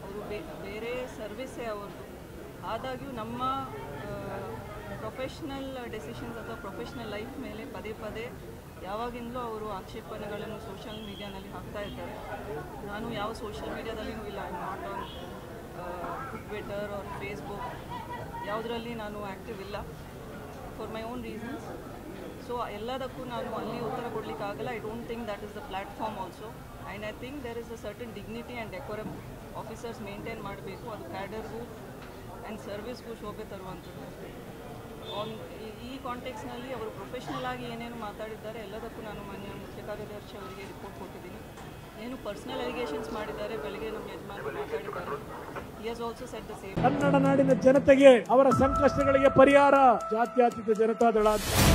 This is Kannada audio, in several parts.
ಅವರು ಬೇರೆ ಸರ್ವಿಸ್ಸೇ ಅವ್ರದ್ದು ಆದಾಗ್ಯೂ ನಮ್ಮ ಪ್ರೊಫೆಷ್ನಲ್ ಡೆಸಿಷನ್ಸ್ ಅಥವಾ ಪ್ರೊಫೆಷ್ನಲ್ ಲೈಫ್ ಮೇಲೆ ಪದೇ ಪದೇ ಯಾವಾಗಿಂದಲೂ ಅವರು ಆಕ್ಷೇಪಣೆಗಳನ್ನು ಸೋಷಿಯಲ್ ಮೀಡಿಯಾನಲ್ಲಿ ಹಾಕ್ತಾ ಇದ್ದಾರೆ ನಾನು ಯಾವ ಸೋಷಿಯಲ್ ಮೀಡಿಯಾದಲ್ಲಿಯೂ ಇಲ್ಲ I not on Twitter or Facebook ಯಾವುದರಲ್ಲಿ ನಾನು ಆ್ಯಕ್ಟಿವ್ ಇಲ್ಲ for my own reasons so ಎಲ್ಲದಕ್ಕೂ ನಾನು ಅಲ್ಲಿ ಉತ್ತರ ಕೊಡಲಿಕ್ಕಾಗಲ್ಲ I don't think that is the platform also and I think there is a certain dignity and decorum officers maintain ಮಾಡಬೇಕು ಅದು ಕ್ಯಾಡರ್ಗೂ ಆ್ಯಂಡ್ ಸರ್ವಿಸ್ಗೂ ಶೋಭೆ ತರುವಂಥದ್ದು ಆನ್ ಈ ಕಾಂಟೆಕ್ಸ್ನಲ್ಲಿ ಅವರು ಪ್ರೊಫೆಷ್ನಲ್ ಆಗಿ ಏನೇನು ಮಾತಾಡಿದ್ದಾರೆ ಎಲ್ಲದಕ್ಕೂ ನಾನು ಮಾನ್ಯ ಮುಖ್ಯ ಕಾರ್ಯದರ್ಶಿ ಅವರಿಗೆ ರಿಪೋರ್ಟ್ ಕೊಟ್ಟಿದ್ದೀನಿ ಏನು ಪರ್ಸನಲ್ ಅಲಿಗೇಷನ್ಸ್ ಮಾಡಿದ್ದಾರೆ ಬೆಳಗ್ಗೆ ನಮ್ಮ ಯಜಮಾನರು ಮಾತಾಡಿದ್ದಾರೆ he has also set the same Kannada ನಾಡಿನ ಜನತೆಗೆ ಅವರ ಸಂಕಷ್ಟಗಳಿಗೆ ಪರಿಹಾರ ಜಾತ್ಯತೀತ ಜನತಾದಳ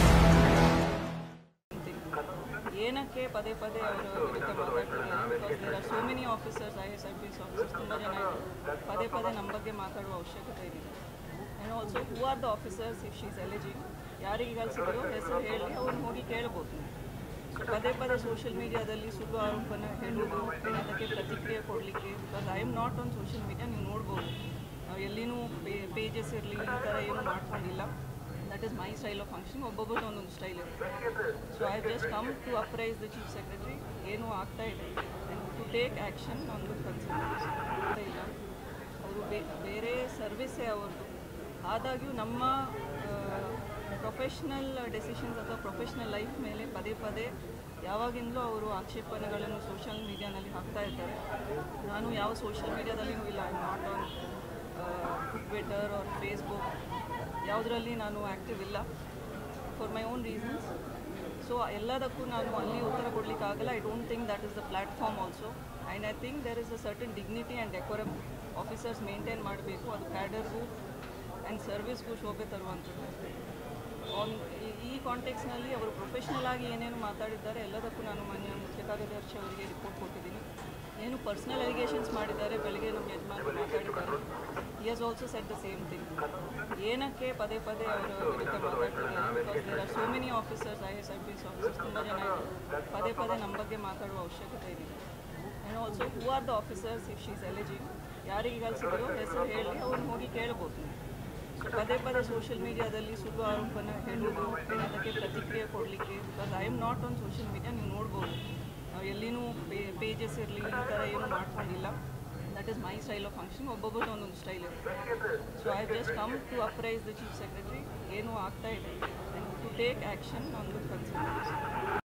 ಏನಕ್ಕೆ ಪದೇ ಪದೇ ಅವರ ವಿರುದ್ಧ ಮಾತಾಡ್ತಿದ್ದಾರೆ because there are so many officers I S I P S officers ತುಂಬ ಜನ ಇದ್ದಾರೆ ಪದೇ ಪದೇ ನಮ್ಮ ಬಗ್ಗೆ ಮಾತಾಡುವ ಅವಶ್ಯಕತೆ ಇದೆ and also who are the officers if she's eligible ಯಾರಿಗೆ ಕಲಿಸಿದ್ರು ಹೆಸರು ಹೇಳಿ ಅವ್ರನ್ನ ಹೋಗಿ ಕೇಳ್ಬೋದು ಸೊ ಪದೇ ಪದೇ ಸೋಷಿಯಲ್ ಮೀಡಿಯಾದಲ್ಲಿ ಸುಳ್ಳು ಆರೋಪನ ಹೇಳೋದು ಅದಕ್ಕೆ ಪ್ರತಿಕ್ರಿಯೆ ಕೊಡಲಿಕ್ಕೆ because I am not on social media ನೀವು ನೋಡ್ಬೋದು ನಾವು ಎಲ್ಲಿನೂ ಪೇಜಸ್ ಇರಲಿ ಈ ಥರ ಏನೂ ಮಾಡ್ಕೊಂಡಿಲ್ಲ that is my style of function ಒಬ್ಬೊಬ್ಬರದ್ದು ಒಂದೊಂದು ಸ್ಟೈಲ್ ಇರುತ್ತೆ so I just come to apprise the chief secretary ಏನು ಆಗ್ತಾ ಇದೆ and to take action on the concern ಇಲ್ಲ ಅವರು ಬೇರೆ ಸರ್ವಿಸ್ಸೇ ಅವ್ರದ್ದು ಆದಾಗ್ಯೂ ನಮ್ಮ ಪ್ರೊಫೆಷ್ನಲ್ ಡೆಸಿಷನ್ಸ್ ಅಥವಾ ಪ್ರೊಫೆಷ್ನಲ್ ಲೈಫ್ ಮೇಲೆ ಪದೇ ಪದೇ ಯಾವಾಗಿಂದಲೂ ಅವರು ಆಕ್ಷೇಪಣೆಗಳನ್ನು ಸೋಷಿಯಲ್ ಮೀಡಿಯಾನಲ್ಲಿ ಹಾಕ್ತಾ ಇದ್ದಾರೆ ನಾನು ಯಾವ ಸೋಷಿಯಲ್ ಮೀಡಿಯಾದಲ್ಲಿಯೂ ಇಲ್ಲ I not on Twitter or Facebook ಯಾವುದರಲ್ಲಿ ನಾನು ಆ್ಯಕ್ಟಿವ್ ಇಲ್ಲ for my own reasons so ಎಲ್ಲದಕ್ಕೂ ನಾನು ಅಲ್ಲಿ ಉತ್ತರ ಕೊಡಲಿಕ್ಕಾಗಲ್ಲ I don't think that is the platform also and I think there is a certain dignity and decorum officers maintain ಮಾಡಬೇಕು ಅದು ಕ್ಯಾಡರ್ಗೂ ಆ್ಯಂಡ್ ಸರ್ವಿಸ್ಗೂ ಶೋಭೆ ತರುವಂಥದ್ದು ಆನ್ ಈ ಕಾಂಟೆಕ್ಸ್ನಲ್ಲಿ ಅವರು ಪ್ರೊಫೆಷ್ನಲ್ ಆಗಿ ಏನೇನು ಮಾತಾಡಿದ್ದಾರೆ ಎಲ್ಲದಕ್ಕೂ ನಾನು ಮಾನ್ಯ ಮುಖ್ಯ ಕಾರ್ಯದರ್ಶಿ ಅವರಿಗೆ ರಿಪೋರ್ಟ್ ಕೊಟ್ಟಿದ್ದೀನಿ ಏನು ಪರ್ಸನಲ್ ಅಲಿಗೇಷನ್ಸ್ ಮಾಡಿದ್ದಾರೆ ಬೆಳಗ್ಗೆ ನಮ್ಮ ಯಜಮಾನರು ಮಾತಾಡಿದ್ದಾರೆ he has also set the same thing ಏನಕ್ಕೆ ಪದೇ ಪದೇ ಅವರ ವಿರುದ್ಧ ಮಾತಾಡ್ತಿದ್ದಾರೆ because there are so many officers I S I P S officers ತುಂಬ ಜನ ಇದ್ದಾರೆ ಪದೇ ಪದೇ ನಮ್ಮ ಬಗ್ಗೆ ಮಾತಾಡುವ ಅವಶ್ಯಕತೆ ಇದೆ and also who are the officers if she's eligible ಯಾರಿಗೆ ಕಲಿಸಿದ್ರು ಹೆಸರು ಹೇಳಿ ಅವ್ರನ್ನ ಹೋಗಿ ಕೇಳ್ಬೋದು ನೀವು ಸೊ ಪದೇ ಪದೇ ಸೋಷಿಯಲ್ ಮೀಡಿಯಾದಲ್ಲಿ ಸುಳ್ಳು ಆರೋಪನ ಹೇಳೋದು ಅದಕ್ಕೆ ಪ್ರತಿಕ್ರಿಯೆ ಕೊಡಲಿಕ್ಕೆ because I am not on social media ನೀವು ನೋಡ್ಬೋದು ನಾವು ಎಲ್ಲಿನೂ ಪೇಜಸ್ ಇರಲಿ ಈ ಥರ ಏನೂ ಮಾಡ್ಕೊಂಡಿಲ್ಲ that is my style of function ಒಬ್ಬೊಬ್ಬರದ್ದು ಒಂದೊಂದು ಸ್ಟೈಲ್ ಇರುತ್ತೆ so I just come to apprise the chief secretary ಏನು ಆಗ್ತಾ ಇದೆ and to take action on the concern